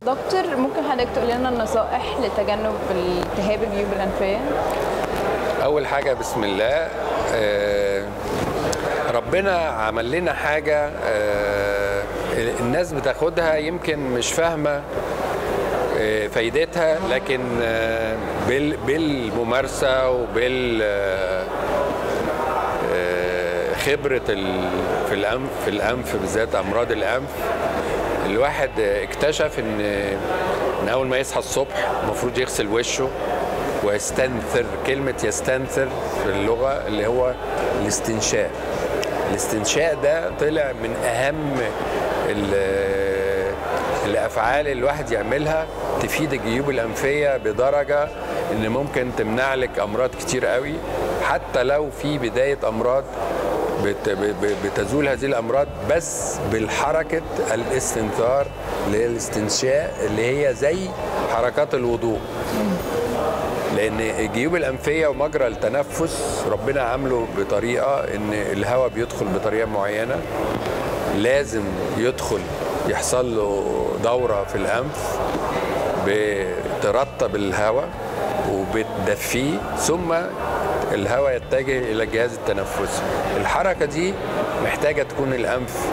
دكتور ممكن حضرتك تقول لنا النصائح لتجنب التهاب الجيوب الانفيه اول حاجه بسم الله آه، ربنا عمل لنا حاجه آه، الناس بتاخدها يمكن مش فاهمه آه، فايدتها لكن آه، بال- بالممارسه وبال آه، آه، خبره ال- في الانف في الانف بالذات امراض الانف الواحد اكتشف ان ان اول ما يصحى الصبح المفروض يغسل وشه ويستنثر كلمة يستنثر في اللغة اللي هو الاستنشاق الاستنشاق ده طلع من أهم ال- الأفعال اللي الواحد يعملها تفيد الجيوب الأنفية بدرجة إن ممكن تمنع لك أمراض كتير قوي حتى لو في بداية أمراض بت- ب- ب- بتزول هذه الامراض بس بالحركه الاستنثار اللي هي الاستنشاق اللي هي زي حركات الوضوء لان الجيوب الانفيه ومجرى التنفس ربنا عامله بطريقه ان الهواء بيدخل بطريقه معينه لازم يدخل يحصل له دوره في الانف بترطب الهواء وبتدفيه ثم الهواء يتجه الى الجهاز التنفسي الحركه دي محتاجه تكون الانف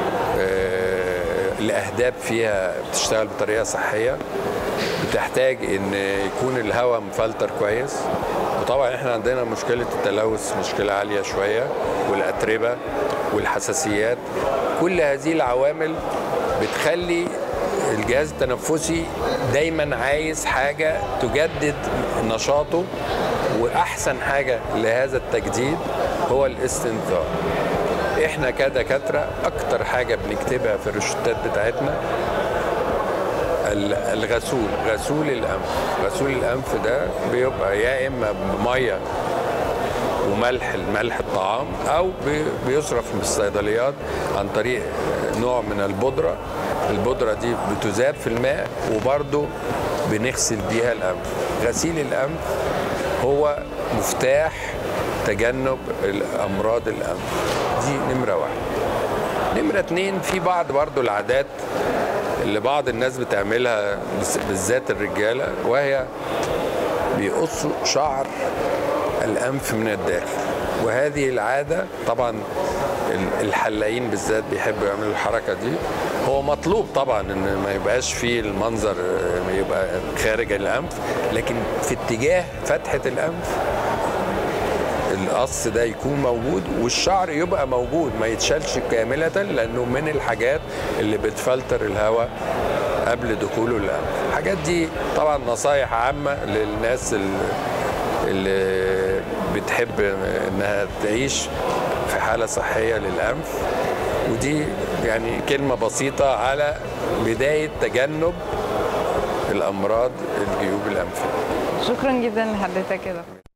آه، الاهداب فيها بتشتغل بطريقه صحيه بتحتاج ان يكون الهواء مفلتر كويس وطبعا احنا عندنا مشكله التلوث مشكله عاليه شويه والاتربه والحساسيات كل هذه العوامل بتخلي الجهاز التنفسي دايما عايز حاجه تجدد نشاطه واحسن حاجه لهذا التجديد هو الاستنثار احنا كدكاتره اكتر حاجه بنكتبها في الروشتات بتاعتنا ال- الغسول غسول الانف غسول الانف ده بيبقى يا اما بميه وملح ملح الطعام او بي- بيصرف من الصيدليات عن طريق نوع من البودره البودره دي بتذاب في الماء وبرده بنغسل بيها الانف غسيل الانف هو مفتاح تجنب الامراض الانف دي نمره واحد نمرة اتنين في بعض برضو العادات اللي بعض الناس بتعملها بس- بالذات الرجالة وهي بيقصوا شعر الأنف من الداخل وهذه العادة طبعا ال- الحلاقين بالذات بيحبوا يعملوا الحركة دي هو مطلوب طبعا ان ما يبقاش فيه المنظر آه، يبقى خارج الانف لكن في اتجاه فتحة الانف القص ده يكون موجود والشعر يبقى موجود ما يتشالش كاملة لأنه من الحاجات اللي بتفلتر الهواء قبل دخوله الأنف الحاجات دي طبعا نصايح عامة للناس ال- اللي بتحب انها تعيش في حالة صحية للأنف ودي يعني كلمة بسيطة على بداية تجنب الأمراض الجيوب الأنفية شكرا جدا لحضرتك يا دكتور